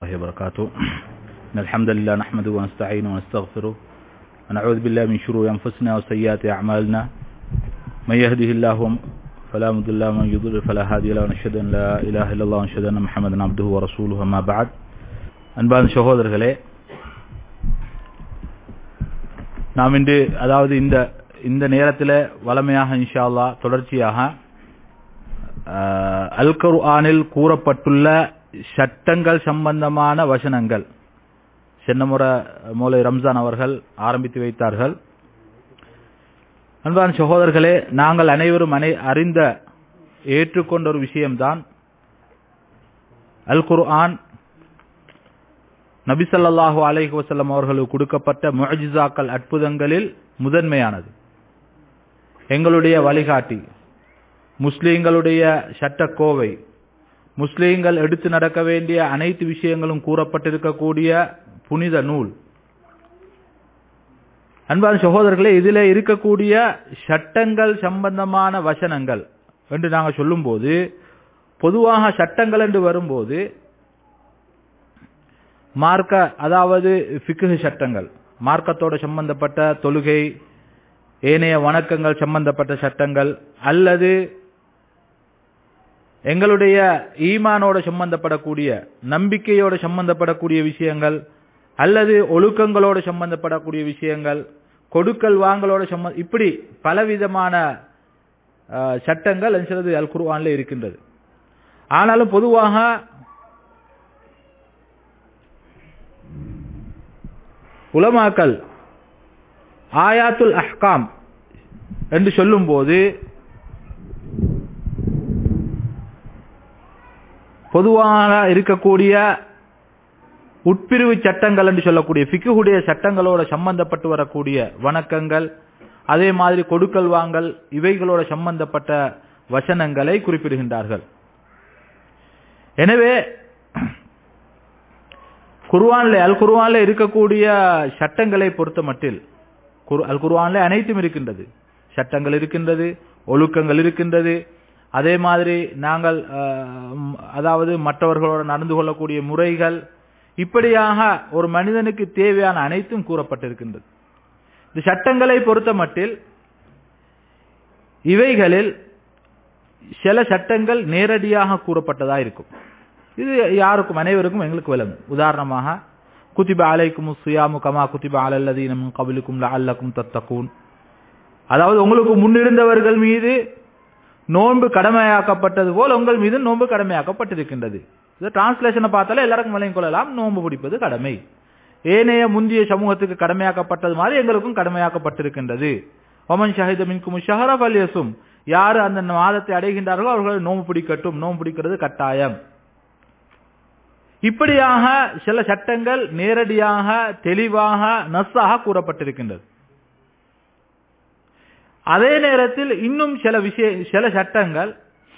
الله وبركاته إن الحمد لله نحمده ونستعينه ونستغفره ونعوذ بالله من شرور أنفسنا وسيئات أعمالنا من يهده الله فلا مضل له ومن يضلل فلا هادي له ونشهد أن لا إله إلا الله ونشهد أن محمدا عبده ورسوله أما بعد அன்பான சகோதரர்களே நாம் இன்று அதாவது இந்த இந்த நேரத்தில் வளமையாக இன்ஷா அல்லாஹ் தொடர்ச்சியாக அஹ், அல் குர்ஆனில் கூறப்பட்டுள்ள சட்டங்கள் சம்பந்தமான வசனங்கள் சென்னமுறை மௌலை ரம்ஜான் அவர்கள் ஆரம்பித்து வைத்தார்கள் அன்பான சகோதரர்களே நாங்கள் அனைவரும் அனை அறிந்த ஏற்றுக்கொண்ட ஒரு விஷயம்தான் அல் குர்ஆன் நபி ஸல்லல்லாஹு அலைஹி வஸல்லம் அவர்களுக்கு கொடுக்கப்பட்ட முஅஜிசாக்கள் அற்புதங்களில் முதன்மையானது எங்களுடைய வழிகாட்டி முஸ்லீம்களுடைய சட்டக்கோவை முஸ்லீம்கள் எடுத்து நடக்க வேண்டிய அனைத்து விஷயங்களும் கூறப்பட்டிருக்கக்கூடிய புனித நூல் அன்பான சகோதரர்களே இதிலே இருக்கக்கூடிய சட்டங்கள் சம்பந்தமான வசனங்கள் என்று நாங்கள் சொல்லும்போது பொதுவாக சட்டங்கள் என்று வரும்போது மார்க்க அதாவது ஃபிக்ஹ் சட்டங்கள் மார்க்கத்தோட சம்பந்தப்பட்ட தொழுகை ஏனைய வணக்கங்கள் சம்பந்தப்பட்ட சட்டங்கள் அல்லது எங்களுடைய ஈமானோட சம்பந்தப்படக்கூடிய நம்பிக்கையோட சம்பந்தப்படக்கூடிய விஷயங்கள் அல்லது ஒழுக்கங்களோட சம்பந்தப்படக்கூடிய விஷயங்கள் கொடுக்கல் வாங்கலோட சம்ம இப்படி பலவிதமான அஹ், சட்டங்கள் சிலது அல் குர்ஆன்ல இருக்கின்றது ஆனாலும் பொதுவாக உலமாக்கல் ஆயாத்துல் அஹ்காம் என்று சொல்லும்போது பொதுவாக இருக்கக்கூடிய உட்பிரிவு சட்டங்கள் என்று சொல்லக்கூடிய ஃபிக்குடைய சட்டங்களோட சம்பந்தப்பட்டு வரக்கூடிய வணக்கங்கள் அதே மாதிரி கொடுக்கல் வாங்கல் இவைகளோட சம்பந்தப்பட்ட வசனங்களை குறிப்பிடுகின்றார்கள் எனவே குர்ஆன்ல அல் குர்ஆன்ல இருக்கக்கூடிய சட்டங்களை பொறுத்த மட்டில் குர் அல் குர்ஆன்ல அனைத்தும் இருக்கின்றது சட்டங்கள் இருக்கின்றது ஒழுக்கங்கள் இருக்கின்றது அதே மாதிரி நாங்கள் அஹ், ம், அதாவது மற்றவர்களோடு நடந்து கொள்ளக்கூடிய முறைகள் இப்படியாக ஒரு மனிதனுக்கு தேவையான அனைத்தும் கூறப்பட்டிருக்கின்றது இந்த சட்டங்களை பொறுத்த மட்டில் இவைகளில் சில சட்டங்கள் நேரடியாக கூறப்பட்டதா இருக்கும் இது யாருக்கும் அனைவருக்கும் எங்களுக்கு விளங்கும் உதாரணமாக குதிப அலைக்கும் சுயாமு கமா குதிப அலல்லதீனம் கபிலுக்கும் அல்லக்கும் தத்தக்கூன் அதாவது உங்களுக்கு முன்னிருந்தவர்கள் மீது நோன்பு கடமையாக்கப்பட்டது போல் உங்கள் மீது நோன்பு கடமையாக்கப்பட்டிருக்கின்றது இது டிரான்ஸ்லேஷனை பார்த்தாலே எல்லாருக்கும் விளங்கிக் கொள்ளலாம் நோன்பு பிடிப்பது கடமை ஏனைய முந்திய சமூகத்துக்கு கடமையாக்கப்பட்டது மாதிரி எங்களுக்கும் கடமையாக்கப்பட்டிருக்கின்றது ஒமன் ஷஹித மின்கும் ஷஹரப் அல்யசும் யார் அந்த மாதத்தை அடைகின்றார்களோ அவர்கள் நோன்பு பிடிக்கட்டும் நோன்பு பிடிக்கிறது கட்டாயம் இப்படியாக சில சட்டங்கள் நேரடியாக தெளிவாக நஸ்ஸாக கூறப்பட்டிருக்கின்றது அதே நேரத்தில் இன்னும் சில விஷய சில சட்டங்கள்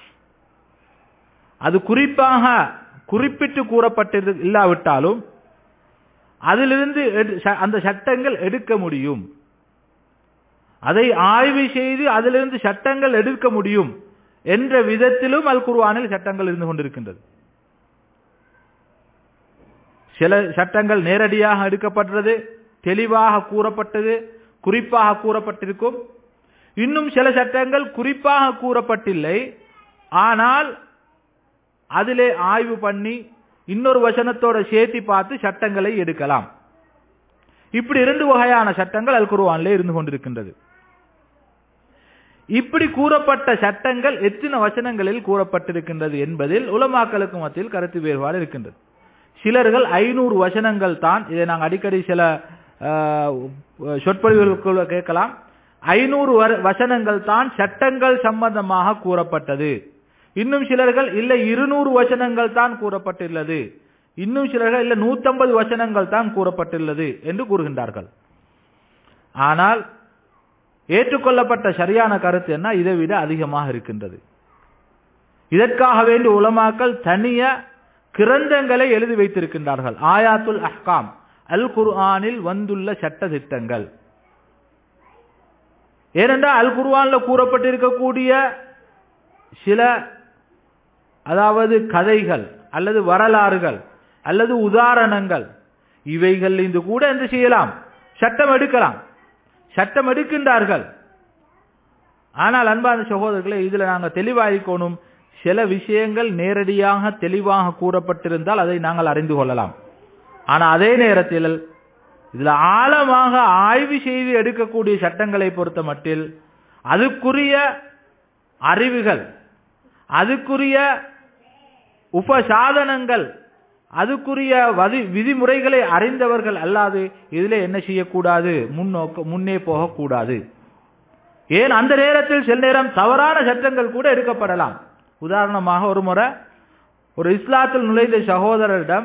அது குறிப்பாக குறிப்பிட்டு கூறப்பட்டிரு இல்லாவிட்டாலும் அதிலிருந்து எடு- ச- அந்த சட்டங்கள் எடுக்க முடியும் அதை ஆய்வு செய்து அதிலிருந்து சட்டங்கள் எடுக்க முடியும் என்ற விதத்திலும் அல் குர்ஆனில் சட்டங்கள் இருந்து கொண்டிருக்கின்றது சில சட்டங்கள் நேரடியாக எடுக்கப்பட்டது தெளிவாக கூறப்பட்டது குறிப்பாக கூறப்பட்டிருக்கும் இன்னும் சில சட்டங்கள் குறிப்பாக கூறப்பட்டில்லை ஆனால் அதிலே ஆய்வு பண்ணி இன்னொரு வசனத்தோட சேர்த்து பார்த்து சட்டங்களை எடுக்கலாம் இப்படி இரண்டு வகையான சட்டங்கள் அல் குர்ஆனிலே இருந்து கொண்டிருக்கின்றது இப்படி கூறப்பட்ட சட்டங்கள் எத்தனை வசனங்களில் கூறப்பட்டிருக்கின்றது என்பதில் உலமாக்களுக்கு மத்தியில் கருத்து வேறுபாடு இருக்கின்றது சிலர்கள் ஐநூறு வசனங்கள் தான் இதை நாங்கள் அடிக்கடி சில ஆஹ், சொற்பொழிவுகளுக்குள்ள கேட்கலாம் ஐநூறு வசனங்கள் தான் சட்டங்கள் சம்பந்தமாக கூறப்பட்டது இன்னும் சிலர்கள் இல்லை இருநூறு வசனங்கள் தான் கூறப்பட்டுள்ளது இன்னும் சிலர்கள் இல்லை நூத்தம்பது வசனங்கள் தான் கூறப்பட்டுள்ளது என்று கூறுகின்றார்கள் ஆனால் ஏற்றுக்கொள்ளப்பட்ட சரியான கருத்து என்ன இதை விட அதிகமாக இருக்கின்றது இதற்காக வேண்டி உலமாக்கள் தனிய கிரந்தங்களை எழுதி வைத்திருக்கின்றார்கள் ஆயாத்துல் அஹ்காம் அல் குர்ஆனில் வந்துள்ள சட்ட திட்டங்கள் ஏனென்றால் அல் குர்ஆன்ல கூறப்பட்டிருக்கக்கூடிய சில அதாவது கதைகள் அல்லது வரலாறுகள் அல்லது உதாரணங்கள் இவைகள் இருந்து கூட என்ன செய்யலாம் சட்டம் எடுக்கலாம் சட்டம் எடுக்கின்றார்கள் ஆனால் அன்பான சகோதரர்களே இதுல நாங்க தெளிவாயிருக்கணும் சில விஷயங்கள் நேரடியாக தெளிவாக கூறப்பட்டிருந்தால் அதை நாங்கள் அறிந்து கொள்ளலாம் ஆனா அதே நேரத்தில் இதுல ஆழமாக ஆய்வு செய்து எடுக்கக்கூடிய சட்டங்களை பொறுத்த மட்டில் அதுக்குரிய அறிவுகள் அதுக்குரிய உபசாதனங்கள் அதுக்குரிய வதி விதிமுறைகளை அறிந்தவர்கள் அல்லாது இதுல என்ன செய்யக்கூடாது முன்னோக்க முன்னே போகக்கூடாது ஏன் அந்த நேரத்தில் சில நேரம் தவறான சட்டங்கள் கூட எடுக்கப்படலாம் உதாரணமாக ஒரு முறை ஒரு இஸ்லாத்தில் நுழைந்த சகோதரரிடம்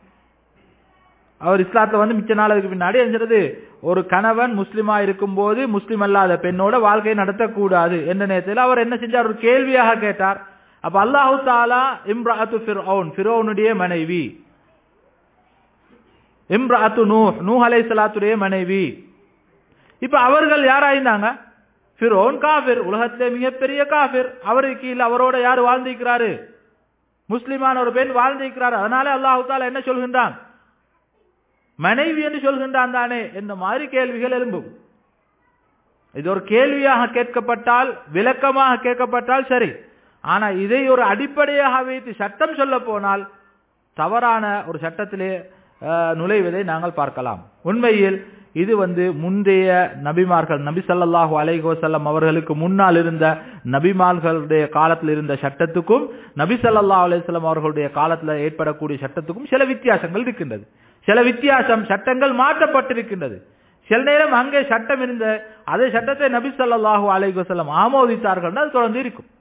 அவர் இஸ்லாத்துல வந்து மிச்ச நாளுக்கு பின்னாடி என்கிறது ஒரு கணவன் முஸ்லிமா இருக்கும்போது முஸ்லிம் அல்லாத பெண்ணோட வாழ்க்கையை நடத்தக்கூடாது என்ற நேரத்தில் அவர் என்ன செஞ்சார் ஒரு கேள்வியாக கேட்டார் அப்ப அல்லாஹு தாலா இம்ராத்து ஃபிர்ഔன் ஃபிரோனுடைய மனைவி இம்ராத்து நூ நூ அலை சலாத்துடைய மனைவி இப்ப அவர்கள் யாராயிருந்தாங்க ஃபிரோன் காஃபிர் உலகத்திலே மிகப்பெரிய காஃபிர் அவருக்கு கீழே அவரோட யார் வாழ்ந்திருக்கிறாரு முஸ்லிமான ஒரு பெண் வாழ்ந்திருக்கிறார் அதனால அல்லாஹு தாலா என்ன சொல்கின்றான் மனைவி என்று சொல்கின்றான் தானே இந்த மாதிரி கேள்விகள் எழும்பும் இது ஒரு கேள்வியாக கேட்கப்பட்டால் விளக்கமாக கேட்கப்பட்டால் சரி ஆனா இதை ஒரு அடிப்படையாக வைத்து சட்டம் சொல்ல போனால் தவறான ஒரு சட்டத்திலே நுழைவதை நாங்கள் பார்க்கலாம் உண்மையில் இது வந்து முந்தைய நபிமார்கள் நபி சல்லாஹூ அலைஹி வசல்லம் அவர்களுக்கு முன்னால் இருந்த நபிமார்களுடைய காலத்தில் இருந்த சட்டத்துக்கும் நபி சல்லாஹூ அலையம் அவர்களுடைய காலத்தில் ஏற்படக்கூடிய சட்டத்துக்கும் சில வித்தியாசங்கள் இருக்கின்றது சில வித்தியாசம் சட்டங்கள் மாற்றப்பட்டிருக்கின்றது சில நேரம் அங்கே சட்டம் இருந்த அதே சட்டத்தை நபி சல்லாஹூ அலைஹி வசல்லம் ஆமோதித்தார்கள் அது தொடர்ந்து இருக்கும்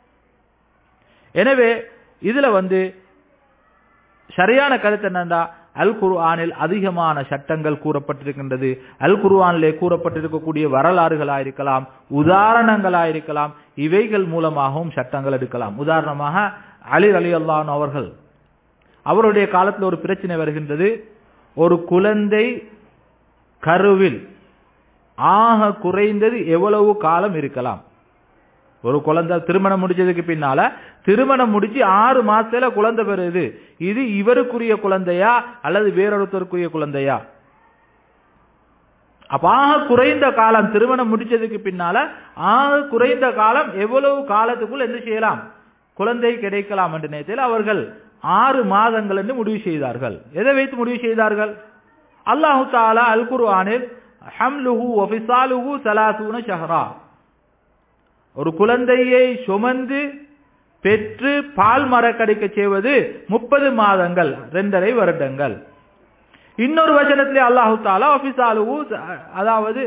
எனவே இதுல வந்து சரியான கருத்து என்னண்டா அல் குர்ஆனில் அதிகமான சட்டங்கள் கூறப்பட்டிருக்கின்றது அல் குர்ஆனிலே கூறப்பட்டிருக்கக்கூடிய வரலாறுகளாயிருக்கலாம் உதாரணங்களாயிருக்கலாம் இவைகள் மூலமாகவும் சட்டங்கள் எடுக்கலாம் உதாரணமாக அலி அலி அல்லான் அவர்கள் அவருடைய காலத்தில் ஒரு பிரச்சனை வருகின்றது ஒரு குழந்தை கருவில் ஆக குறைந்தது எவ்வளவு காலம் இருக்கலாம் ஒரு குழந்தை திருமணம் முடிச்சதுக்கு பின்னால திருமணம் முடிச்சு ஆறு மாசத்துல குழந்தை பெறுது இது இவருக்குரிய குழந்தையா அல்லது வேறொருத்தருக்குரிய குழந்தையா அப்ப ஆக குறைந்த காலம் திருமணம் முடிச்சதுக்கு பின்னால ஆக குறைந்த காலம் எவ்வளவு காலத்துக்குள் என்ன செய்யலாம் குழந்தை கிடைக்கலாம் என்ற நேரத்தில் அவர்கள் ஆறு மாதங்கள் என்று முடிவு செய்தார்கள் எதை வைத்து முடிவு செய்தார்கள் அல்லாஹு தாலா அல் குர்ஆனில் ஹம்லுஹு ஒபிசாலுஹு சலாசூன ஷஹரா ஒரு குழந்தையை சுமந்து பெற்று பால் மரக்கடிக்க செய்வது முப்பது மாதங்கள் ரெண்டரை வருடங்கள் இன்னொரு வசனத்திலே அல்லாஹு தாலா ஒபிசாலுஹு அதாவது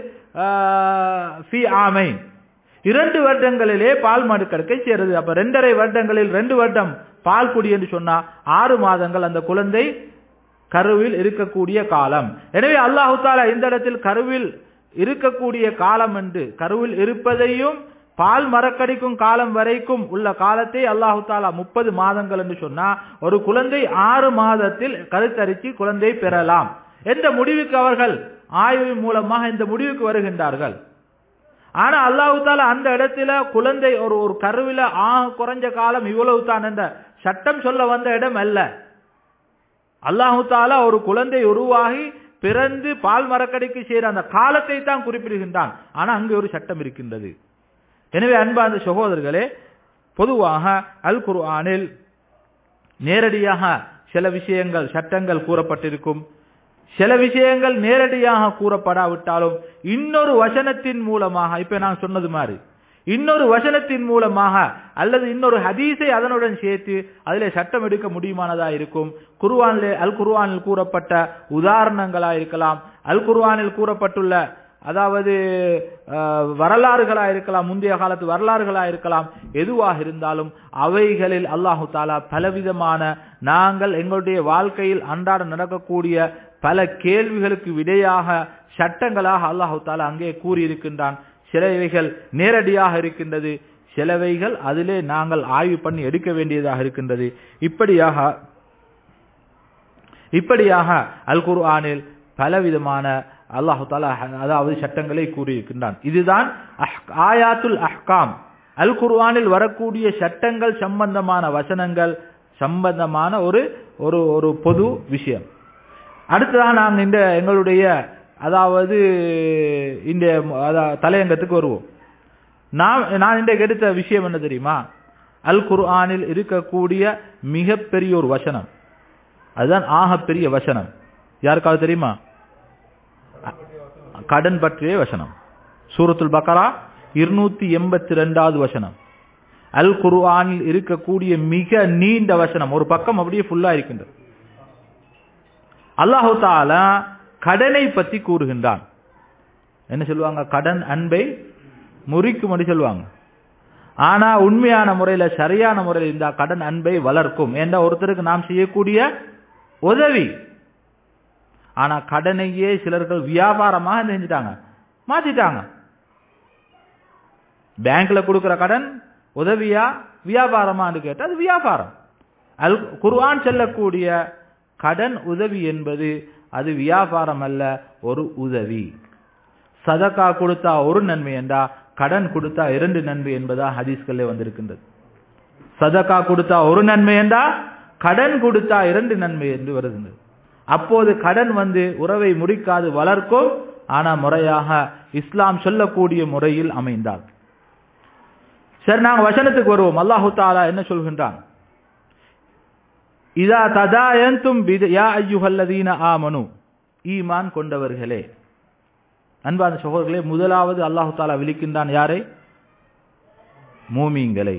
ஃபி ஆமை இரண்டு வருடங்களிலே பால் மரக்கடிக்க செய்யறது அப்ப ரெண்டரை வருடங்களில் ரெண்டு வருடம் பால் குடி என்று சொன்னா ஆறு மாதங்கள் அந்த குழந்தை கருவில் இருக்கக்கூடிய காலம் எனவே அல்லாஹு தாலா இந்த இடத்தில் கருவில் இருக்கக்கூடிய காலம் என்று கருவில் இருப்பதையும் பால் மரக்கடிக்கும் காலம் வரைக்கும் உள்ள காலத்தை அல்லாஹு தாலா முப்பது மாதங்கள் என்று சொன்னா ஒரு குழந்தை ஆறு மாதத்தில் கருத்தரித்து குழந்தை பெறலாம் என்ற முடிவுக்கு அவர்கள் ஆய்வு மூலமாக இந்த முடிவுக்கு வருகின்றார்கள் ஆனா அல்லாஹு தாலா அந்த இடத்துல குழந்தை ஒரு ஒரு கருவில ஆக குறைஞ்ச காலம் இவ்வளவு தான் என்ற சட்டம் சொல்ல வந்த இடம் அல்ல அல்லாஹு தாலா ஒரு குழந்தை உருவாகி பிறந்து பால் மரக்கடிக்கு செய்கிற அந்த காலத்தை தான் குறிப்பிடுகின்றான் ஆனா அங்கு ஒரு சட்டம் இருக்கின்றது எனவே அன்பார்ந்த சகோதரர்களே பொதுவாக அல் குர்ஆனில் நேரடியாக சில விஷயங்கள் சட்டங்கள் கூறப்பட்டிருக்கும் சில விஷயங்கள் நேரடியாக கூறப்படாவிட்டாலும் இன்னொரு வசனத்தின் மூலமாக இப்ப நான் சொன்னது மாதிரி இன்னொரு வசனத்தின் மூலமாக அல்லது இன்னொரு ஹதீஸை அதனுடன் சேர்த்து அதிலே சட்டம் எடுக்க முடியுமானதா இருக்கும் குர்ஆனிலே அல் குர்ஆனில் கூறப்பட்ட உதாரணங்களா இருக்கலாம் அல் குர்ஆனில் கூறப்பட்டுள்ள அதாவது வரலாறுகளா இருக்கலாம் முந்தைய காலத்து வரலாறுகளா இருக்கலாம் எதுவாக இருந்தாலும் அவைகளில் அல்லாஹு தாலா பலவிதமான நாங்கள் எங்களுடைய வாழ்க்கையில் அன்றாட நடக்கக்கூடிய பல கேள்விகளுக்கு விடையாக சட்டங்களாக அல்லாஹு தாலா அங்கே கூறியிருக்கின்றான் சிலவைகள் நேரடியாக இருக்கின்றது சிலவைகள் அதிலே நாங்கள் ஆய்வு பண்ணி எடுக்க வேண்டியதாக இருக்கின்றது இப்படியாக இப்படியாக அல் குர்ஆனில் பலவிதமான அல்லாஹு தாலா அதாவது சட்டங்களை கூறியிருக்கின்றான் இதுதான் ஆயாத்துல் அஹ்காம் அல் குர்ஆனில் வரக்கூடிய சட்டங்கள் சம்பந்தமான வசனங்கள் சம்பந்தமான ஒரு ஒரு ஒரு பொது விஷயம் அடுத்ததாக நாங்கள் இந்த எங்களுடைய அதாவது இந்த அதா- தலையங்கத்துக்கு வருவோம் நான் நான் இன்றைக்கு எடுத்த விஷயம் என்ன தெரியுமா அல் குர்ஆனில் இருக்கக்கூடிய மிகப்பெரிய ஒரு வசனம் அதுதான் ஆகப்பெரிய வசனம் யாருக்காவது தெரியுமா அ- கடன் பற்றிய வசனம் சூரத்துல் பக்கரா இருநூத்தி எண்பத்தி ரெண்டாவது வசனம் அல் குர்ஆனில் இருக்கக்கூடிய மிக நீண்ட வசனம் ஒரு பக்கம் அப்படியே ஃபுல்லா இருக்கின்றது அல்லாஹு தாலா கடனை பத்தி கூறுகின்றான் என்ன சொல்லுவாங்க கடன் அன்பை முறிக்கும் என்று சொல்லுவாங்க ஆனா உண்மையான முறையில சரியான முறையில் இந்த கடன் அன்பை வளர்க்கும் என்ற ஒருத்தருக்கு நாம் செய்யக்கூடிய உதவி ஆனா கடனையே சிலர்கள் வியாபாரமாக செஞ்சுட்டாங்க மாத்திட்டாங்க பேங்க்ல கொடுக்கிற கடன் உதவியா வியாபாரமான்னு கேட்டா அது வியாபாரம் அல் குர்ஆன் செல்லக்கூடிய கடன் உதவி என்பது அது வியாபாரம் அல்ல ஒரு உதவி சதக்கா கொடுத்தா ஒரு நன்மை என்றா கடன் கொடுத்தா இரண்டு நன்மை என்பதா ஹதீஸ்களே வந்திருக்கின்றது சதக்கா கொடுத்தா ஒரு நன்மை என்றா கடன் கொடுத்தா இரண்டு நன்மை என்று வருகின்றது அப்போது கடன் வந்து உறவை முறிக்காது வளர்க்கும் ஆனா முறையாக இஸ்லாம் சொல்லக்கூடிய முறையில் அமைந்தால் சரி நாங்க வசனத்துக்கு வருவோம் அல்லாஹு தாலா என்ன சொல்கின்றான் இதா ததாயந்தும் பித யா ஐயுஹல்லதீன ஆமனு ஈமான் கொண்டவர்களே அன்பான சகோதரர்களே முதலாவது அல்லாஹு தாலா விழிக்கின்றான் யாரை மூமீன்களை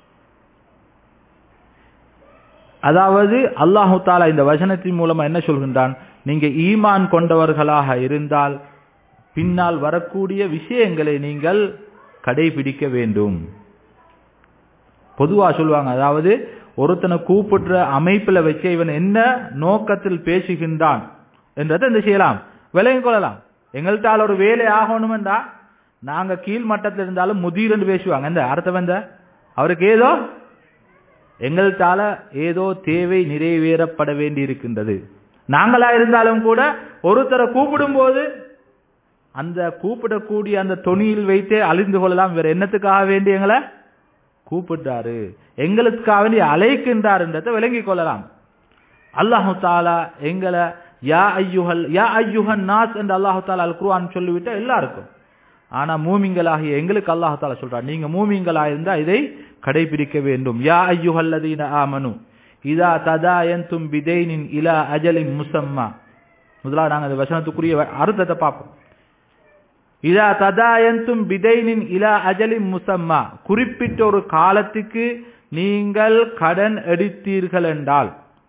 அதாவது அல்லாஹு தாலா இந்த வசனத்தின் மூலமா என்ன சொல்கின்றான் நீங்க ஈமான் கொண்டவர்களாக இருந்தால் பின்னால் வரக்கூடிய விஷயங்களை நீங்கள் கடைபிடிக்க வேண்டும் பொதுவா சொல்லுவாங்க அதாவது ஒருத்தனை கூப்பிடுற அமைப்புல வச்சு இவன் என்ன நோக்கத்தில் பேசுகின்றான் என்றதை என்ன செய்யலாம் விலகிக் கொள்ளலாம் எங்கள்கிட்ட ஒரு வேலை ஆகணுமெண்டா நாங்க கீழ் மட்டத்தில் இருந்தாலும் முதிர் பேசுவாங்க இந்த அர்த்தம் எந்த அவருக்கு ஏதோ எங்கள்கிட்ட ஏதோ தேவை நிறைவேறப்பட வேண்டி இருக்கின்றது நாங்களா இருந்தாலும் கூட ஒருத்தரை கூப்பிடும் போது அந்த கூப்பிடக்கூடிய அந்த தொனியில் வைத்தே அழிந்து கொள்ளலாம் வேற என்னத்துக்காக வேண்டி எங்களை கூப்பிட்டாரு எங்களுக்காக வேண்டி அழைக்கின்றார்ன்றதை விளங்கிக் கொள்ளலாம் அல்லாஹு தாலா எங்களை யா ஐயுஹல் யா ஐயுஹன் நாஸ் என்று அல்லாஹு தாலா அல் குர்ஆன் சொல்லிவிட்ட எல்லாருக்கும் ஆனா மூமிங்களாகிய எங்களுக்கு அல்லாஹு தாலா சொல்றார் நீங்க மூமிங்களா இருந்தா இதை கடைபிடிக்க வேண்டும் யா ஐயுஹல்லதீன ஆமனு இதா ததாயந்தும் பிதைனின் இலா அஜலின் முசம்மா முதலாவது நாங்க இந்த வசனத்துக்குரிய அர்த்தத்தை பார்ப்போம் இதா ததாயந்தும் பிதைனின் இலா அஜலின் முசம்மா குறிப்பிட்ட ஒரு காலத்துக்கு நீங்கள் கடன் எடுத்தீர்கள் என்றால்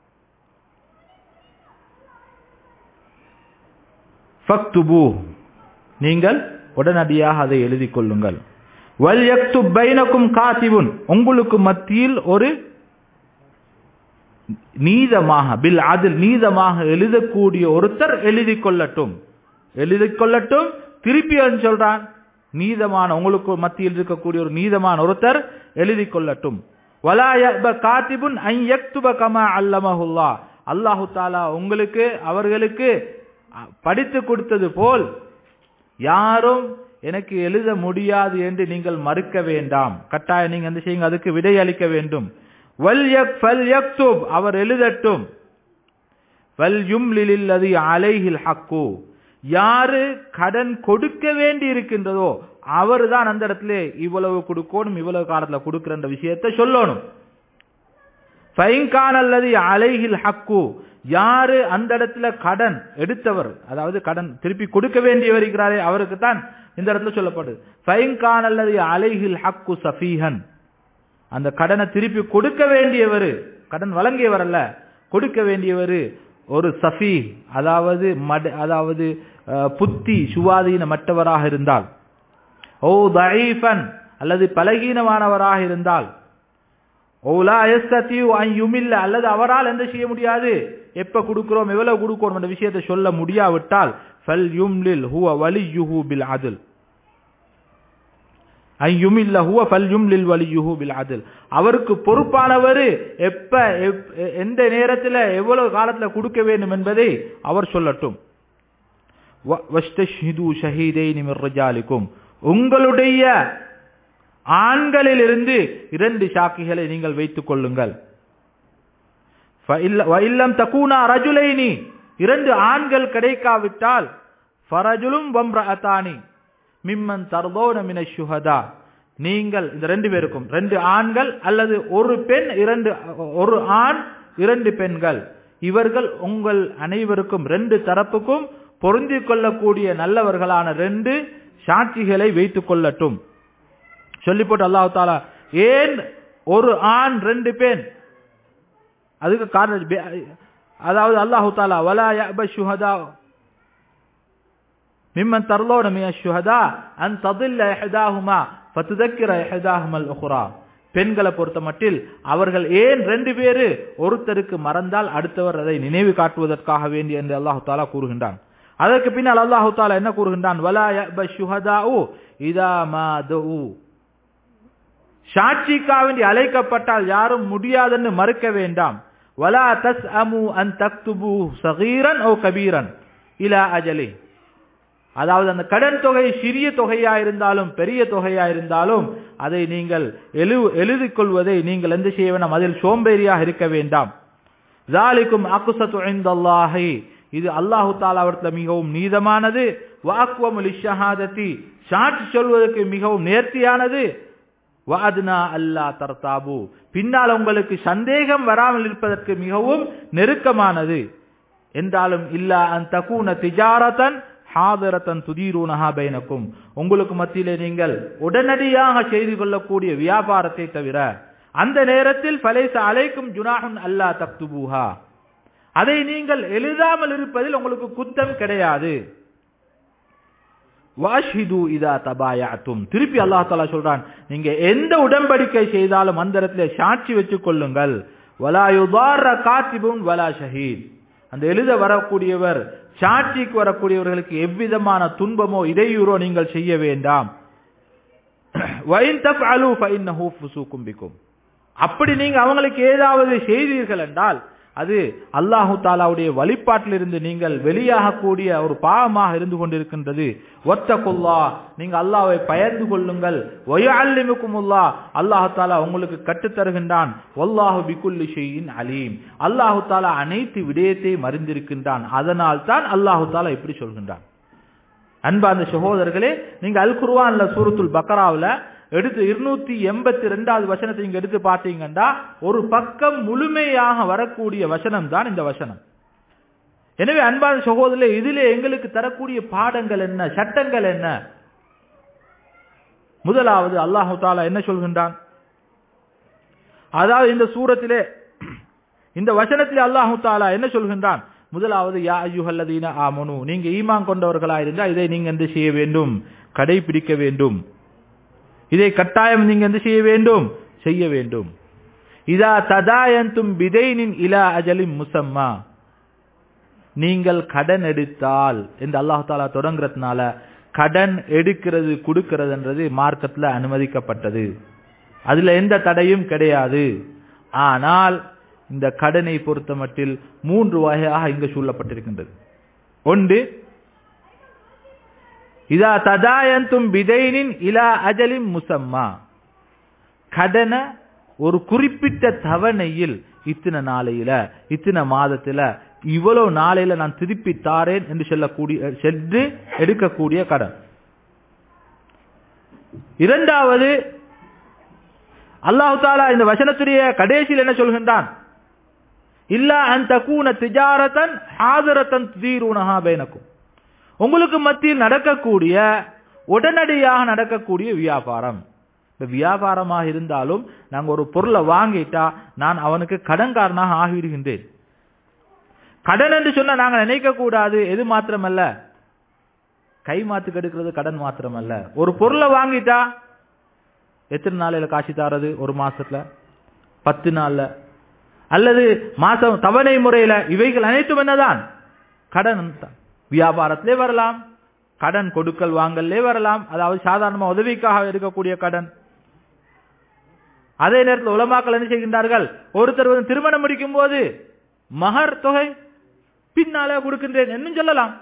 ஃபக்துபு நீங்கள் உடனடியாக அதை எழுதிக் கொள்ளுங்கள் வல் யக்து பைனக்கும் காத்திபுன் உங்களுக்கு மத்தியில் ஒரு நீதமாக பில் அதில் நீதமாக எழுதக்கூடிய ஒருத்தர் எழுதிக் கொள்ளட்டும் எழுதிக் கொள்ளட்டும் திருப்பி அவன் சொல்றான் நீதமான உங்களுக்கு மத்தியில் இருக்கக்கூடிய ஒரு நீதமான ஒருத்தர் எழுதிக் கொள்ளட்டும் வலா யப காத்திபுன் ஐ யக்துப கமா அல்லமஹுல்லா அல்லாஹு தாலா உங்களுக்கு அவர்களுக்கு படித்து கொடுத்தது போல் யாரும் எனக்கு எழுத முடியாது என்று நீங்கள் மறுக்க வேண்டாம் கட்டாயம் நீங்க என்ன செய்யுங்க அதுக்கு விடை அளிக்க வேண்டும் வல் யக் ஃபல் யக்துப் அவர் எழுதட்டும் வல் யும்லில்லதி அலைஹில் ஹக்கு யாரு கடன் கொடுக்க வேண்டி இருக்கின்றதோ அவர் தான் அந்த இடத்துல இவ்வளவு கொடுக்கணும் இவ்வளவு காலத்துல கொடுக்கிற விஷயத்தை சொல்லணும் ஃபைன்கான் அல்லது அலைஹில் ஹக்கு யாரு அந்த இடத்துல கடன் எடுத்தவர் அதாவது கடன் திருப்பி கொடுக்க வேண்டியவர் இருக்கிறாரே அவருக்கு தான் இந்த இடத்துல சொல்லப்படுது ஃபைன்கான் அல்லது அலைஹில் ஹக்கு சஃபீஹன் அந்த கடனை திருப்பி கொடுக்க வேண்டியவர் கடன் வழங்கியவர் அல்ல கொடுக்க வேண்டியவர் ஒரு சஃபி அதாவது மட அதாவது புத்தி சுவாதீனமற்றவராக இருந்தால் ஓ தஈஃபன் அல்லது பலகீனமானவராக இருந்தால் ஓலா எஸ்தீவ் யுமில்ல அல்லது அவரால் எந்த செய்ய முடியாது எப்ப கொடுக்கிறோம் எவ்வளவு கொடுக்கிறோம் என்ற விஷயத்தை சொல்ல முடியாவிட்டால் ஃபல் யும்லில் ஹுவ வலியுஹு பில் அதில் ஐயுமில்ல ஹுவ ஃபல் யும்லில் வலியுஹு பில் அதில் அவருக்கு பொறுப்பானவர் எப்ப எந்த நேரத்தில் எவ்வளவு காலத்துல கொடுக்க வேண்டும் என்பதை அவர் சொல்லட்டும் வஸ்தஷ்ஹிது ஷஹீதைனி மிர் ரிஜாலிக்கும் உங்களுடைய ஆண்களில் இருந்து இரண்டு சாக்கிகளை நீங்கள் வைத்துக் கொள்ளுங்கள் இல்லம் தக்கூனா ரஜுலைனி இரண்டு ஆண்கள் கிடைக்காவிட்டால் ஃபரஜுலும் வம்ரஅதானி மிம்மன் தர்தோன மின சுஹதா நீங்கள் இந்த ரெண்டு பேருக்கும் ரெண்டு ஆண்கள் அல்லது ஒரு பெண் இரண்டு ஒரு ஆண் இரண்டு பெண்கள் இவர்கள் உங்கள் அனைவருக்கும் ரெண்டு தரப்புக்கும் பொருந்திக் கொள்ளக்கூடிய நல்லவர்களான ரெண்டு சாட்சிகளை வைத்துக் கொள்ளட்டும் சொல்லி போட்டு அல்லாஹு தாலா ஏன் ஒரு ஆண் ரெண்டு பெண் அதுக்கு காரணம் அதாவது அல்லாஹு தாலா வலா யப சுஹதா மிம்மன் தர்லோன மிய சுஹதா அன் ததில்ல இஹ்தாஹுமா ஃபதுதக்கிர இஹ்தாஹுமா அல்-உக்ரா பெண்களை பொறுத்த மட்டில் அவர்கள் ஏன் ரெண்டு பேரு ஒருத்தருக்கு மறந்தால் அடுத்தவர் அதை நினைவு காட்டுவதற்காக வேண்டி என்று அல்லாஹு தாலா கூறுகின்றான் அதற்கு பின்னால் அல்லாஹு தாலா என்ன கூறுகின்றான் வலா யப சுஹதாஉ இதா மா துஉ சாட்சிக்கா வேண்டி அழைக்கப்பட்டால் யாரும் முடியாதுன்னு மறுக்க வேண்டாம் வலா தஸ் அமு அன் தக்துபு சகீரன் ஓ கபீரன் இலா அஜலி அதாவது அந்த கடன் தொகை சிறிய தொகையா இருந்தாலும் பெரிய தொகையா இருந்தாலும் அதை நீங்கள் எழு எழுதிக் கொள்வதை நீங்கள் எந்த செய்ய வேண்டாம் அதில் சோம்பேறியாக இருக்க வேண்டாம் ஜாலிக்கும் அக்குசத்து இந்தல்லாஹி இது அல்லாஹு தாலாவிடத்தில் மிகவும் நீதமானது வாக்குவம் ஷஹாதத்தி சாட்சி சொல்வதற்கு மிகவும் நேர்த்தியானது வாதுனா அல்லா தர்தாபு பின்னால் உங்களுக்கு சந்தேகம் வராமல் இருப்பதற்கு மிகவும் நெருக்கமானது என்றாலும் இல்லா அன் தகூன திஜாரத்தன் ஹாதரத்தன் துதீரூனஹா பைனக்கும் உங்களுக்கு மத்தியிலே நீங்கள் உடனடியாக செய்து கொள்ளக்கூடிய வியாபாரத்தை தவிர அந்த நேரத்தில் பலேச அலைக்கும் ஜுனாஹுன் அல்லா தக்துபூஹா அதை நீங்கள் எழுதாமல் இருப்பதில் உங்களுக்கு குத்தம் கிடையாது வாஷிது இதா தபாயாத்தும் திருப்பி அல்லாஹ் தாலா சொல்றான் நீங்க எந்த உடன்படிக்கை செய்தாலும் அந்த இடத்துல சாட்சி வச்சுக் கொள்ளுங்கள் வலா யுதார காத்திபும் வலா ஷஹீத் அந்த எழுத வரக்கூடியவர் சாட்சிக்கு வரக்கூடியவர்களுக்கு எவ்விதமான துன்பமோ இடையூறோ நீங்கள் செய்ய வேண்டாம் அப்படி நீங்க அவங்களுக்கு ஏதாவது செய்தீர்கள் என்றால் அது அல்லாஹு தாலாவுடைய வழிபாட்டிலிருந்து நீங்கள் வெளியாகக்கூடிய ஒரு பாவமாக இருந்து கொண்டிருக்கின்றது ஒத்த கொல்லா நீங்க அல்லாவை பயந்து கொள்ளுங்கள் ஒயல்லிமுக்குமுல்லா அல்லாஹு தாலா உங்களுக்கு கற்றுத்தருகின்றான் ஒல்லாஹு பிகுல்லி ஷெயின் அலீம் அல்லாஹு தாலா அனைத்து விடயத்தையும் அறிந்திருக்கின்றான் அதனால் தான் அல்லாஹு தாலா இப்படி சொல்கின்றான் அன்பா அந்த சகோதரர்களே நீங்க அல் குர்வான்ல சூரத்துல் பக்கராவில் எடுத்து இருநூத்தி எண்பத்தி ரெண்டாவது வசனத்தை இங்க எடுத்து பார்த்தீங்கன்னா ஒரு பக்கம் முழுமையாக வரக்கூடிய வசனம் தான் இந்த வசனம் எனவே அன்பான சகோதரே இதிலே எங்களுக்கு தரக்கூடிய பாடங்கள் என்ன சட்டங்கள் என்ன முதலாவது அல்லாஹு தாலா என்ன சொல்கின்றான் அதாவது இந்த சூரத்திலே இந்த வசனத்திலே அல்லாஹு தாலா என்ன சொல்கின்றான் முதலாவது யா ஐயுஹல்லதீன ஆமனு நீங்க ஈமான் கொண்டவர்களா இருந்தா இதை நீங்க என்ன செய்ய வேண்டும் கடைபிடிக்க வேண்டும் இதை கட்டாயம் நீங்க என்ன செய்ய வேண்டும் செய்ய வேண்டும் இதா ததாயந்தும் பிதைனின் இலா அஜலின் முசம்மா நீங்கள் கடன் எடுத்தால் என்று அல்லாஹு தாலா தொடங்குறதுனால கடன் எடுக்கிறது கொடுக்கிறதுன்றது மார்க்கத்தில் அனுமதிக்கப்பட்டது அதுல எந்த தடையும் கிடையாது ஆனால் இந்த கடனை பொறுத்த மட்டில் மூன்று வகையாக இங்கு சொல்லப்பட்டிருக்கின்றது ஒன்று இதா ததாயந்தும் பிதைனின் இலா அஜலின் முசம்மா கடனை ஒரு குறிப்பிட்ட தவணையில் இத்தனை நாளையில இத்தனை மாதத்துல இவ்வளவு நாளையில நான் திருப்பி தாரேன் என்று சொல்லக்கூடிய சென்று எடுக்கக்கூடிய கடன் இரண்டாவது அல்லாஹு தாலா இந்த வசனத்துடைய கடைசியில் என்ன சொல்கின்றான் இல்லா அந்த கூன திஜாரத்தன் ஆதரத்தன் தீரூனஹா பேனக்கும் உங்களுக்கு மத்தியில் நடக்கக்கூடிய உடனடியாக நடக்கக்கூடிய வியாபாரம் இந்த வியாபாரமாக இருந்தாலும் நாங்க ஒரு பொருளை வாங்கிட்டா நான் அவனுக்கு கடன்காரனாக ஆகிவிடுகின்றேன் கடன் என்று சொன்னா நாங்க நினைக்க கூடாது எது மாத்திரமல்ல கை மாத்துக்கு எடுக்கிறது கடன் மாத்திரமல்ல ஒரு பொருளை வாங்கிட்டா எத்தனை நாளையில காசு தாரது ஒரு மாசத்துல பத்து நாள்ல அல்லது மாசம் தவணை முறையில இவைகள் அனைத்தும் என்னதான் கடன் வியாபாரத்திலே வரலாம் கடன் கொடுக்கல் வாங்கல்லே வரலாம் அதாவது சாதாரணமா உதவிக்காக இருக்கக்கூடிய கடன் அதே நேரத்தில் உலமாக்கள் என்ன செய்கின்றார்கள் ஒருத்தர் வந்து திருமணம் முடிக்கும் போது மகர் தொகை பின்னாலே கொடுக்கின்றேன் என்னும் சொல்லலாம்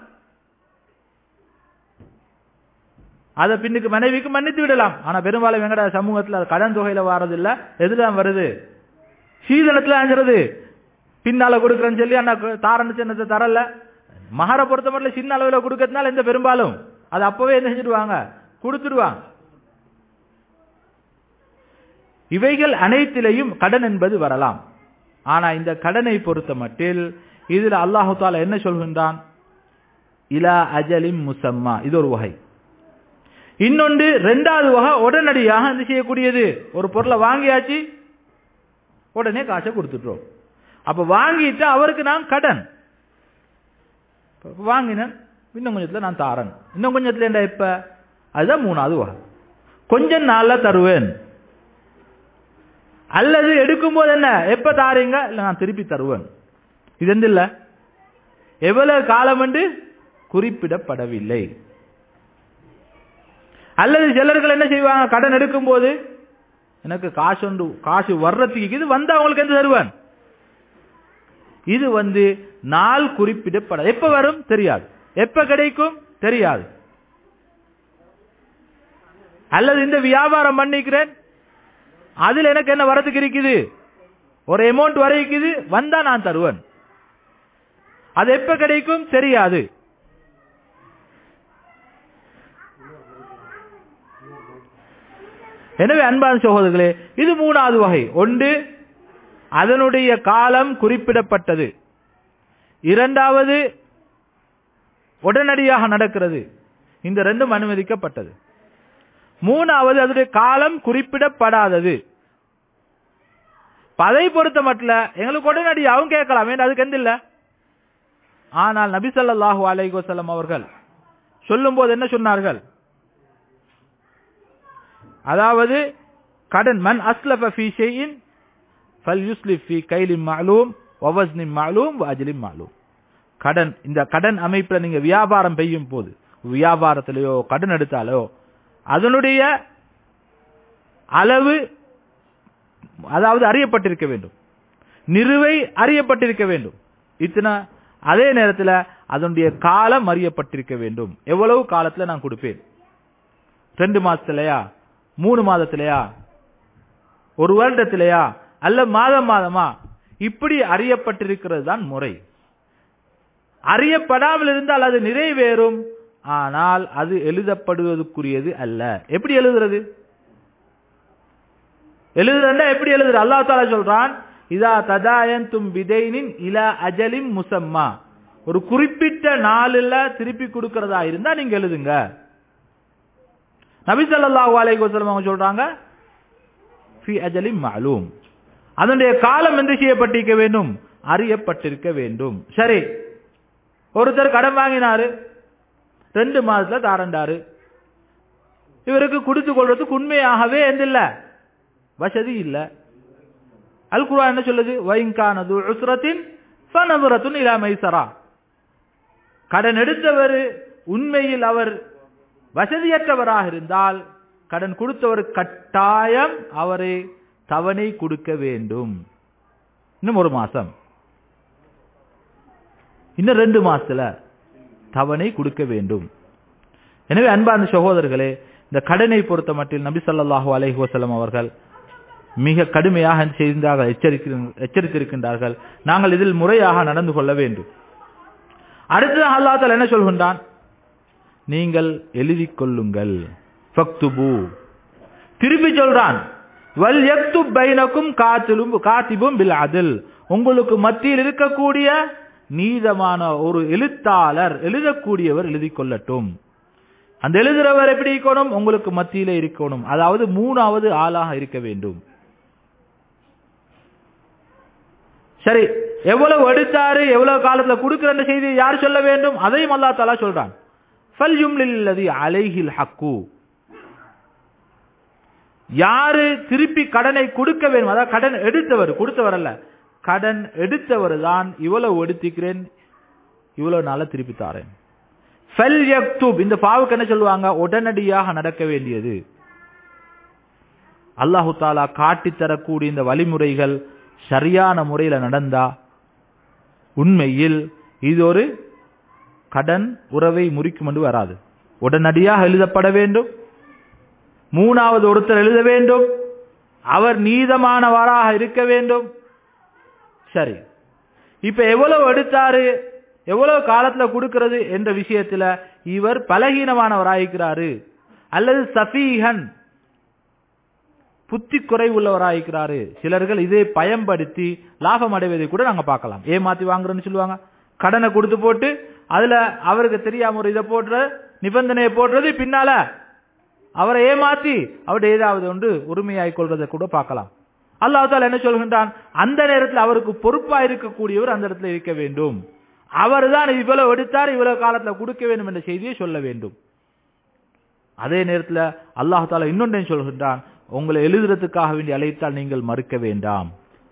அதை பின்னுக்கு மனைவிக்கு மன்னித்து விடலாம் ஆனா பெரும்பாலும் எங்கட சமூகத்தில் கடன் தொகையில வாரது இல்ல எதுல வருது சீதனத்துல அஞ்சுறது பின்னால கொடுக்குறேன்னு சொல்லி அண்ணா தாரன்னு சின்னத்தை தரல மகரை பொறுத்த மட்டும் சின்ன அளவில் கொடுக்கறதுனால எந்த பெரும்பாலும் அது அப்பவே என்ன செஞ்சிடுவாங்க கொடுத்துடுவாங்க இவைகள் அனைத்திலையும் கடன் என்பது வரலாம் ஆனா இந்த கடனை பொறுத்த மட்டில் இதுல அல்லாஹு தாலா என்ன சொல்கின்றான் இலா அஜலிம் முசம்மா இது ஒரு வகை இன்னொன்று ரெண்டாவது வகை உடனடியாக என்ன செய்யக்கூடியது ஒரு பொருளை வாங்கியாச்சு உடனே காசை கொடுத்துட்டோம் அப்ப வாங்கிட்டு அவருக்கு நான் கடன் வாங்கினேன் இன்னும் கொஞ்சத்துல நான் தாரன் இன்னும் கொஞ்சத்துல என்ன இப்ப அதுதான் மூணாவது வகை கொஞ்சம் நாள்ல தருவேன் அல்லது எடுக்கும்போது என்ன எப்ப தாரீங்க இல்ல நான் திருப்பி தருவேன் இது எந்த இல்ல எவ்வளவு காலம் என்று குறிப்பிடப்படவில்லை அல்லது சிலர்கள் என்ன செய்வாங்க கடன் எடுக்கும் போது எனக்கு காசு ஒன்று காசு வர்றதுக்கு இது வந்து அவங்களுக்கு எந்த தருவேன் இது வந்து நாள் குறிப்பிடப்பட எப்ப வரும் தெரியாது எப்ப கிடைக்கும் தெரியாது அல்லது இந்த வியாபாரம் பண்ணிக்கிறேன் அதுல எனக்கு என்ன வரதுக்கு இருக்குது ஒரு அமௌண்ட் வர இருக்குது வந்தா நான் தருவேன் அது எப்ப கிடைக்கும் தெரியாது எனவே அன்பான சகோதரர்களே இது மூணாவது வகை ஒன்று அதனுடைய காலம் குறிப்பிடப்பட்டது இரண்டாவது உடனடியாக நடக்கிறது இந்த ரெண்டும் அனுமதிக்கப்பட்டது மூணாவது அதனுடைய காலம் குறிப்பிடப்படாதது அதை பொறுத்த மட்டும் எங்களுக்கு உடனடியாகவும் கேட்கலாம் ஏன் அதுக்கு எந்த இல்ல ஆனால் நபி ஸல்லல்லாஹு அலைஹி வஸல்லம் அவர்கள் சொல்லும் போது என்ன சொன்னார்கள் அதாவது கடன் மன் அஸ்லஃப ஃபீ ஷைஇன் ஃபல்யுஸ்லிஃப் ஃபீ கைலின் மஅலூம் வ வஸ்னின் மஅலூம் வ அஜ்லின் மஅலூம் கடன் இந்த கடன் அமைப்புல நீங்க வியாபாரம் செய்யும் போது வியாபாரத்திலேயோ கடன் எடுத்தாலோ அதனுடைய அளவு அதாவது அறியப்பட்டிருக்க வேண்டும் நிறுவை அறியப்பட்டிருக்க வேண்டும் இத்தனை அதே நேரத்தில் அதனுடைய காலம் அறியப்பட்டிருக்க வேண்டும் எவ்வளவு காலத்துல நான் கொடுப்பேன் ரெண்டு மாசத்துலயா மூணு மாதத்திலையா ஒரு வருடத்திலையா அல்ல மாதம் மாதமா இப்படி அறியப்பட்டிருக்கிறது தான் முறை அறியப்படாமல் இருந்தால் அது நிறைவேறும் ஆனால் அது எழுதப்படுவதற்குரியது அல்ல எப்படி எழுதுறது எழுதுறா எப்படி எழுதுற அல்லா தாலா சொல்றான் இதா ததாயந்தும் விதைனின் இலா அஜலின் முசம்மா ஒரு குறிப்பிட்ட நாளில் திருப்பி கொடுக்கறதா இருந்தா நீங்க எழுதுங்க நபி ஸல்லல்லாஹு அலைஹி வஸல்லம் அவங்க சொல்றாங்க ஃபி அஜலின் மஅலூம் அதனுடைய காலம் என்ன செய்யப்பட்டிருக்க வேண்டும் அறியப்பட்டிருக்க வேண்டும் சரி ஒருத்தர் கடன் வாங்கினாரு ரெண்டு மாதத்துல தாரண்டாரு இவருக்கு கொடுத்து கொள்றதுக்கு உண்மையாகவே எந்த இல்ல வசதி இல்ல அல் குர்ஆன் என்ன சொல்லுது வைங்கானது உஸ்ரத்தின் ஃபனதுரத்துன் இலா மைசரா கடன் எடுத்தவர் உண்மையில் அவர் வசதியற்றவராக இருந்தால் கடன் கொடுத்தவர் கட்டாயம் அவரை தவணை கொடுக்க வேண்டும் இன்னும் ஒரு மாசம் இன்னும் ரெண்டு மாசத்துல தவணை கொடுக்க வேண்டும் எனவே அன்பான சகோதரர்களே இந்த கடனை பொறுத்த மட்டில் நபி ஸல்லல்லாஹு அலைஹி வஸல்லம் அவர்கள் மிக கடுமையாக செய்தாக எச்சரித்திருக்கின்றார்கள் நாங்கள் இதில் முறையாக நடந்து கொள்ள வேண்டும் அடுத்து அல்லாஹ் தஆலா என்ன சொல்கின்றான் நீங்கள் எழுதிக் கொள்ளுங்கள் ஃபக்துபு திருப்பி சொல்றான் வல் யக்துப் பைனக்கும் காத்திலும் காத்திபும் பில் அதில் உங்களுக்கு மத்தியில் இருக்கக்கூடிய நீதமான ஒரு எழுத்தாளர் எழுதக்கூடியவர் எழுதிக் கொள்ளட்டும் அந்த எழுதுறவர் எப்படி இருக்கணும் உங்களுக்கு மத்தியிலே இருக்கணும் அதாவது மூணாவது ஆளாக இருக்க வேண்டும் சரி எவ்வளவு எடுத்தாரு எவ்வளவு காலத்துல கொடுக்கிற செய்தி யார் சொல்ல வேண்டும் அதையும் அல்லா தாலா சொல்றான் ஃபல் யும்லில்லதி அலைஹில் ஹக்கு யாரு திருப்பி கடனை கொடுக்க வேண்டும் அதாவது கடன் எடுத்தவர் கொடுத்தவர் அல்ல கடன் எடுத்தவர் தான் இவ்வளவு எடுத்துக்கிறேன் இவ்வளவு நாள திருப்பி தாரேன் ஃபல் யக்துப் இந்த பாவுக்கு என்ன சொல்லுவாங்க உடனடியாக நடக்க வேண்டியது அல்லாஹு தாலா காட்டி தரக்கூடிய இந்த வழிமுறைகள் சரியான முறையில நடந்தா உண்மையில் இது ஒரு கடன் உறவை முறிக்கும் என்று வராது உடனடியாக எழுதப்பட வேண்டும் மூணாவது ஒருத்தர் எழுத வேண்டும் அவர் நீதமானவராக இருக்க வேண்டும் சரி இப்ப எவ்வளவு எடுத்தாரு எவ்வளவு காலத்துல கொடுக்கிறது என்ற விஷயத்துல இவர் பலகீனமானவராயிருக்கிறாரு அல்லது சஃபீகன் புத்தி குறைவுள்ளவராயிருக்கிறாரு சிலர்கள் இதை பயன்படுத்தி லாபம் அடைவதை கூட நாங்க பார்க்கலாம் ஏமாத்தி வாங்குறேன்னு சொல்லுவாங்க கடனை கொடுத்து போட்டு அதுல அவருக்கு தெரியாம ஒரு இதை போடுற நிபந்தனையை போடுறது பின்னால அவரை ஏமாத்தி அவருடைய ஏதாவது ஒன்று உரிமையாய் கொள்றதை கூட பார்க்கலாம் அல்லாஹால என்ன சொல்கின்றான் அந்த நேரத்தில் அவருக்கு பொறுப்பா இருக்கக்கூடியவர் அந்த இடத்துல இருக்க வேண்டும் அவர் தான் இவ்வளவு எடுத்தார் இவ்வளவு காலத்துல கொடுக்க வேண்டும் என்ற செய்தியை சொல்ல வேண்டும் அதே நேரத்தில் அல்லாஹால இன்னொன்றையும் சொல்கின்றான் உங்களை எழுதுறதுக்காக வேண்டி அழைத்தால் நீங்கள் மறுக்க வேண்டாம்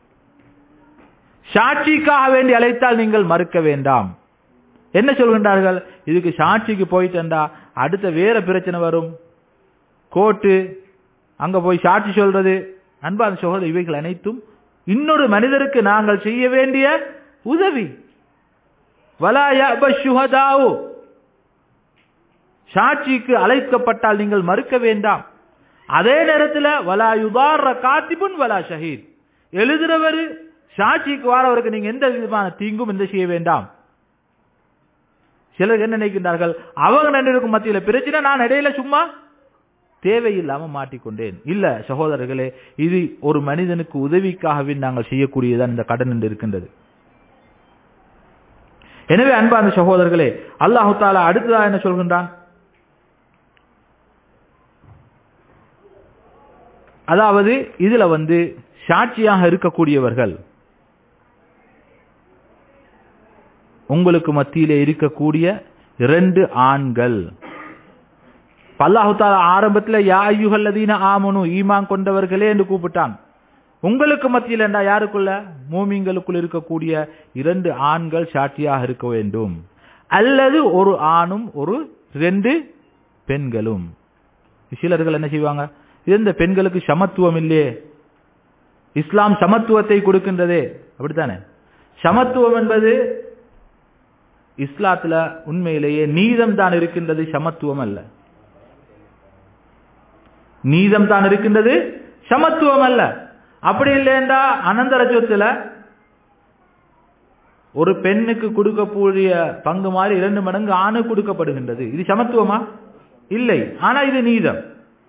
சாட்சிக்காக வேண்டி அழைத்தால் நீங்கள் மறுக்க வேண்டாம் என்ன சொல்கின்றார்கள் இதுக்கு சாட்சிக்கு போயிட்டா அடுத்த வேற பிரச்சனை வரும் கோர்ட்டு அங்க போய் சாட்சி சொல்றது அன்பான சகோதரர் இவைகள் அனைத்தும் இன்னொரு மனிதருக்கு நாங்கள் செய்ய வேண்டிய உதவி வலாயு சாட்சிக்கு அழைக்கப்பட்டால் நீங்கள் மறுக்க வேண்டாம் அதே நேரத்தில் வலாயுதார காத்திபுன் வலா ஷஹீத் எழுதுறவர் சாட்சிக்கு வாரவருக்கு நீங்க எந்த விதமான தீங்கும் எந்த செய்ய வேண்டாம் சிலர் என்ன நினைக்கின்றார்கள் அவங்க ரெண்டு மத்தியில் பிரச்சனை நான் இடையில சும்மா தேவையில்லாம மாட்டிக்கொண்டேன் இல்ல சகோதரர்களே இது ஒரு மனிதனுக்கு உதவிக்காகவே நாங்கள் செய்யக்கூடியதான் இந்த கடன் என்று இருக்கின்றது எனவே அன்பான சகோதரர்களே அல்லாஹு தாலா அடுத்ததா என்ன சொல்கின்றான் அதாவது இதுல வந்து சாட்சியாக இருக்கக்கூடியவர்கள் உங்களுக்கு மத்தியிலே இருக்கக்கூடிய இரண்டு ஆண்கள் அல்லாஹு தாலா ஆரம்பத்தில் யா ஐயுகல்லதீன ஆமனு ஈமான் கொண்டவர்களே என்று கூப்பிட்டான் உங்களுக்கு மத்தியில் என்றா யாருக்குள்ள மூமிங்களுக்குள் இருக்கக்கூடிய இரண்டு ஆண்கள் சாட்சியாக இருக்க வேண்டும் அல்லது ஒரு ஆணும் ஒரு ரெண்டு பெண்களும் சிலர்கள் என்ன செய்வாங்க இந்த பெண்களுக்கு சமத்துவம் இல்லையே இஸ்லாம் சமத்துவத்தை கொடுக்கின்றதே அப்படித்தானே சமத்துவம் என்பது இஸ்லாத்துல உண்மையிலேயே நீதம் தான் இருக்கின்றது சமத்துவம் அல்ல நீதம் தான் இருக்கின்றது சமத்துவம் அல்ல அப்படி இல்லையென்றா அனந்தர சொத்துல ஒரு பெண்ணுக்கு கொடுக்கக்கூடிய பங்கு மாதிரி இரண்டு மடங்கு ஆணு கொடுக்கப்படுகின்றது இது சமத்துவமா இல்லை ஆனா இது நீதம்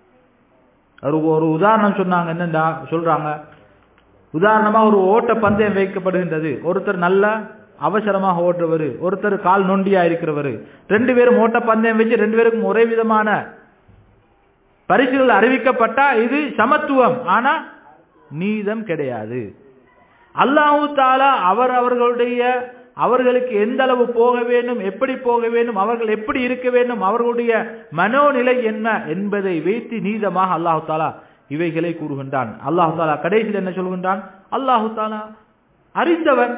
ஒரு ஒரு உதாரணம் சொன்னாங்க என்னண்டா சொல்றாங்க உதாரணமா ஒரு ஓட்ட பந்தயம் வைக்கப்படுகின்றது ஒருத்தர் நல்ல அவசரமாக ஓட்டுறவர் ஒருத்தர் கால் நொண்டியா இருக்கிறவர் ரெண்டு பேரும் ஓட்ட பந்தயம் வச்சு ரெண்டு பேருக்கும் ஒரே விதமான பரிசுகள் அறிவிக்கப்பட்டா இது சமத்துவம் ஆனா நீதம் கிடையாது அல்லாஹு தாலா அவர் அவர்களுடைய அவர்களுக்கு எந்த அளவு போக வேண்டும் எப்படி போக வேண்டும் அவர்கள் எப்படி இருக்க வேண்டும் அவர்களுடைய மனோநிலை என்ன என்பதை வைத்து நீதமாக அல்லாஹு தாலா இவைகளை கூறுகின்றான் அல்லாஹு தாலா கடைசியில் என்ன சொல்கின்றான் அல்லாஹு தாலா அறிந்தவன்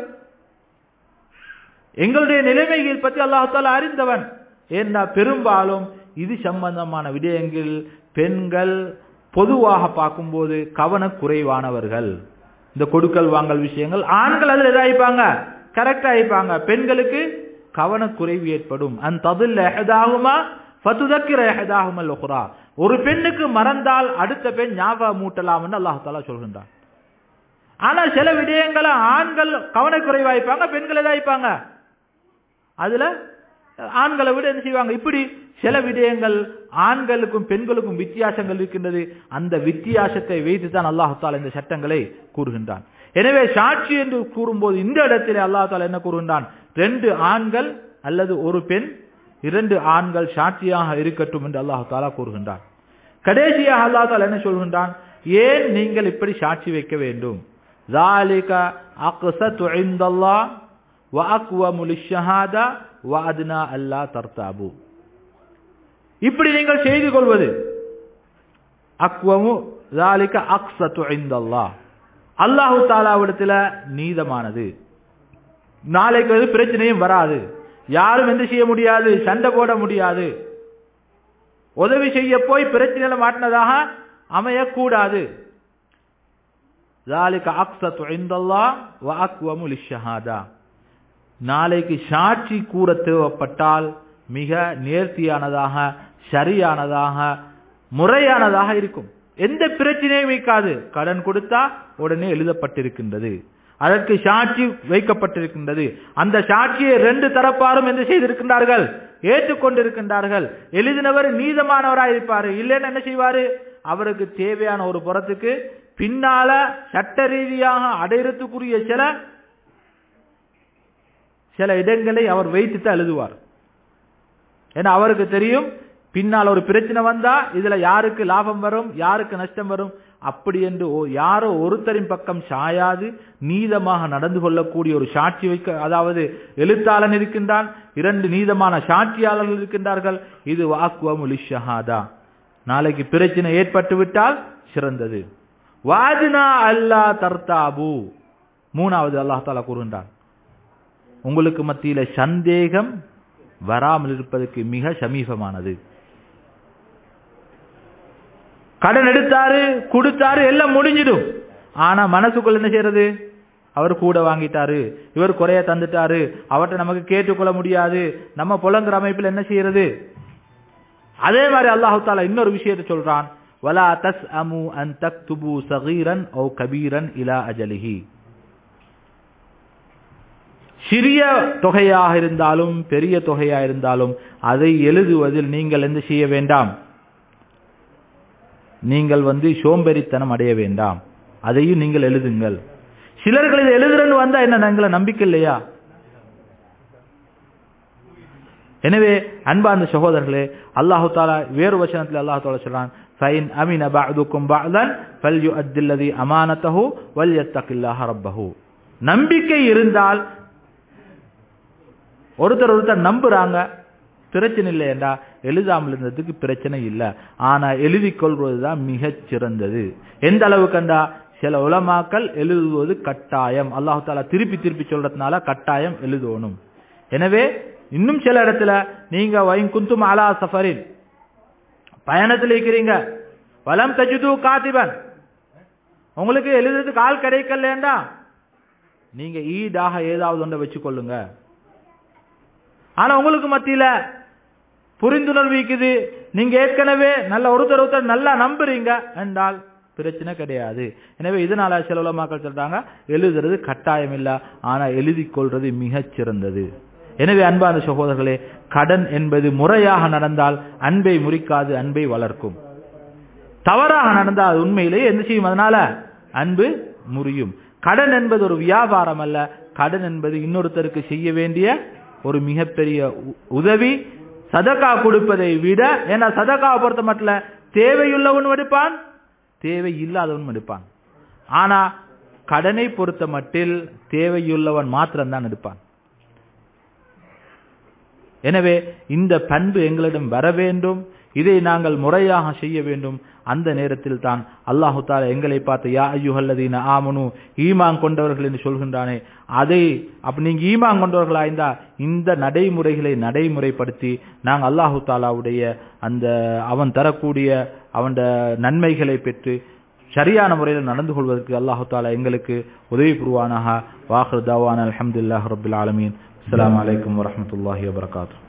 எங்களுடைய நிலைமைகள் பற்றி அல்லாஹு தாலா அறிந்தவன் ஏன்னா பெரும்பாலும் இது சம்பந்தமான விடயங்கள் பெண்கள் பொதுவாக பார்க்கும்போது கவனக்குறைவானவர்கள் இந்த கொடுக்கல் வாங்கல் விஷயங்கள் ஆண்கள் அதில் எதாயிப்பாங்க கரெக்டா ஆயிப்பாங்க பெண்களுக்கு கவனக்குறைவு ஏற்படும் அந்த அதில் எஹதாகுமா ஃபத்துதக்கிற எஹதாகுமல் உஹ்ரா ஒரு பெண்ணுக்கு மறந்தால் அடுத்த பெண் ஞாபகம் மூட்டலாம்னு அல்லாஹாலா சொல்கின்றான் ஆனா சில விடயங்களை ஆண்கள் கவனக்குறைவாய்ப்பாங்க பெண்கள் எதாயிப்பாங்க அதுல ஆண்களை விட என்ன செய்வாங்க இப்படி சில விடயங்கள் ஆண்களுக்கும் பெண்களுக்கும் வித்தியாசங்கள் இருக்கின்றது அந்த வித்தியாசத்தை வைத்து தான் அல்லாஹால இந்த சட்டங்களை கூறுகின்றான் எனவே சாட்சி என்று கூறும்போது இந்த இடத்திலே அல்லாஹால என்ன கூறுகின்றான் ரெண்டு ஆண்கள் அல்லது ஒரு பெண் இரண்டு ஆண்கள் சாட்சியாக இருக்கட்டும் என்று அல்லாஹாலா கூறுகின்றான் கடைசியாக அல்லாஹால என்ன சொல்கின்றான் ஏன் நீங்கள் இப்படி சாட்சி வைக்க வேண்டும் ذَلِكَ أَقْسَطُ عِنْدَ اللَّهِ وَأَقْوَمُ لِلشَّهَادَةِ وَأَدْنَى أَلَّا تَرْتَابُوا இப்படி நீங்கள் செய்து கொள்வது அக்வமு ذَلِكَ أَقْسَطُ عِنْدَ اللَّهِ அல்லாஹு தாலாவிடத்துல நீதமானது நாளைக்கு அது பிரச்சனையும் வராது யாரும் எந்த செய்ய முடியாது சண்டை போட முடியாது உதவி செய்ய போய் பிரச்சனையில மாட்டினதாக அமையக்கூடாது ذَلِكَ أَقْسَطُ عِنْدَ اللَّهِ وَأَقْوَمُ لِلشَّهَادَةِ நாளைக்கு சாட்சி கூற தேவைப்பட்டால் மிக நேர்த்தியானதாக சரியானதாக முறையானதாக இருக்கும் எந்த பிரச்சனையும் வைக்காது கடன் கொடுத்தா உடனே எழுதப்பட்டிருக்கின்றது அதற்கு சாட்சி வைக்கப்பட்டிருக்கின்றது அந்த சாட்சியை ரெண்டு தரப்பாரும் என்ன செய்திருக்கின்றார்கள் ஏற்றுக்கொண்டிருக்கின்றார்கள் எழுதினவர் நீதமானவராக இருப்பாரு இல்லைன்னு என்ன செய்வாரு அவருக்கு தேவையான ஒரு புறத்துக்கு பின்னால சட்ட ரீதியாக அடையறதுக்குரிய சில சில இடங்களை அவர் வைத்து எழுதுவார் ஏன்னா அவருக்கு தெரியும் பின்னால் ஒரு பிரச்சனை வந்தா இதுல யாருக்கு லாபம் வரும் யாருக்கு நஷ்டம் வரும் அப்படி என்று யாரோ ஒருத்தரின் பக்கம் சாயாது நீதமாக நடந்து கொள்ளக்கூடிய ஒரு சாட்சி வைக்க அதாவது எழுத்தாளன் இருக்கின்றான் இரண்டு நீதமான சாட்சியாளர்கள் இருக்கின்றார்கள் இது வாக்குவமுலி ஷஹாதா நாளைக்கு பிரச்சனை ஏற்பட்டு விட்டால் சிறந்தது வாஜினா அல்லா தர்தாபு மூணாவது அல்லாஹ் தாலா கூறுகின்றான் உங்களுக்கு மத்தியில சந்தேகம் வராமல் இருப்பதற்கு மிக சமீபமானது கடன் எடுத்தாரு கொடுத்தாரு எல்லாம் முடிஞ்சிடும் ஆனா மனசுக்குள்ள என்ன செய்யறது அவர் கூட வாங்கிட்டாரு இவர் குறைய தந்துட்டாரு அவர்கிட்ட நமக்கு கேட்டுக்கொள்ள முடியாது நம்ம புலங்குற அமைப்பில் என்ன செய்யறது அதே மாதிரி அல்லாஹு தாலா இன்னொரு விஷயத்தை சொல்றான் வலா தஸ் அமு அன் தக்துபு சகீரன் ஓ கபீரன் இலா அஜலிஹி சிறிய தொகையாக இருந்தாலும் பெரிய தொகையா இருந்தாலும் அதை எழுதுவதில் நீங்கள் என்ன செய்ய வேண்டாம் நீங்கள் வந்து சோம்பேறித்தனம் அடைய வேண்டாம் அதையும் நீங்கள் எழுதுங்கள் சிலர்கள் இதை எழுதுறன்னு வந்தா என்ன எங்களை நம்பிக்கை இல்லையா எனவே அன்பார்ந்த சகோதரர்களே அல்லாஹு தாலா வேறு வசனத்தில் அல்லாஹு தாலா சொல்றான் ஃபைன் அமின பஅதுக்கும் பஅதன் ஃபல்யுஅத்தி அல்லதி அமானத்தஹு வல்யத்தகில்லாஹ ரப்பஹு நம்பிக்கை இருந்தால் ஒருத்தர் ஒருத்தர் நம்புறாங்க பிரச்சனை இல்லையண்டா எழுதாமல் இருந்ததுக்கு பிரச்சனை இல்லை ஆனா எழுதி கொள்வதுதான் மிகச் சிறந்தது எந்த அளவு கண்டா சில உலமாக்கள் எழுதுவது கட்டாயம் அல்லாஹு தாலா திருப்பி திருப்பி சொல்றதுனால கட்டாயம் எழுதணும் எனவே இன்னும் சில இடத்துல நீங்க வயம் குந்தும் அலா சஃபரின் பயணத்தில் இருக்கிறீங்க வலம் தஜுது காத்திபன் உங்களுக்கு எழுதுறதுக்கு ஆள் கிடைக்கலண்டா நீங்க ஈடாக ஏதாவது ஒன்றை வச்சுக்கொள்ளுங்க ஆனா உங்களுக்கு மத்தியில புரிந்துணர்வு இருக்குது நீங்க ஏற்கனவே நல்ல ஒருத்தர் ஒருத்தர் நல்லா நம்புறீங்க என்றால் பிரச்சனை கிடையாது எனவே இதனால சில உலமாக்கள் சொல்றாங்க எழுதுறது கட்டாயம் இல்ல ஆனா எழுதி கொள்றது மிகச் சிறந்தது எனவே அன்பான சகோதரர்களே கடன் என்பது முறையாக நடந்தால் அன்பை முறிக்காது அன்பை வளர்க்கும் தவறாக நடந்தால் அது உண்மையிலேயே என்ன செய்யும் அதனால அன்பு முறியும் கடன் என்பது ஒரு வியாபாரம் அல்ல கடன் என்பது இன்னொருத்தருக்கு செய்ய வேண்டிய ஒரு மிகப்பெரிய உதவி சதக்கா கொடுப்பதை விட ஏன்னா சதக்காவை பொறுத்த மட்டும் தேவையுள்ளவன் எடுப்பான் தேவை இல்லாதவன் எடுப்பான் ஆனா கடனை பொறுத்த மட்டில் தேவையுள்ளவன் மாத்திரம்தான் எடுப்பான் எனவே இந்த பண்பு எங்களிடம் வர வேண்டும் இதை நாங்கள் முறையாக செய்ய வேண்டும் அந்த நேரத்தில் தான் அல்லாஹு தாலா எங்களை பார்த்து யா ஐயுஹல்லதீன ஆமனு ஈமான் கொண்டவர்கள் என்று சொல்கின்றானே அதை அப்ப நீங்க ஈமான் கொண்டவர்களா இருந்தா இந்த நடைமுறைகளை நடைமுறைப்படுத்தி நாங்கள் அல்லாஹு தாலாவுடைய அந்த அவன் தரக்கூடிய அவன் நன்மைகளை பெற்று சரியான முறையில் நடந்து கொள்வதற்கு அல்லாஹு தாலா எங்களுக்கு உதவி புரிவானாக வாஹர் தாவான் அலமதுல்லாஹ் ரபுல் ஆலமீன் அஸ்லாம் வலைக்கம் வரமத்துல்லாஹி வபரகாத்து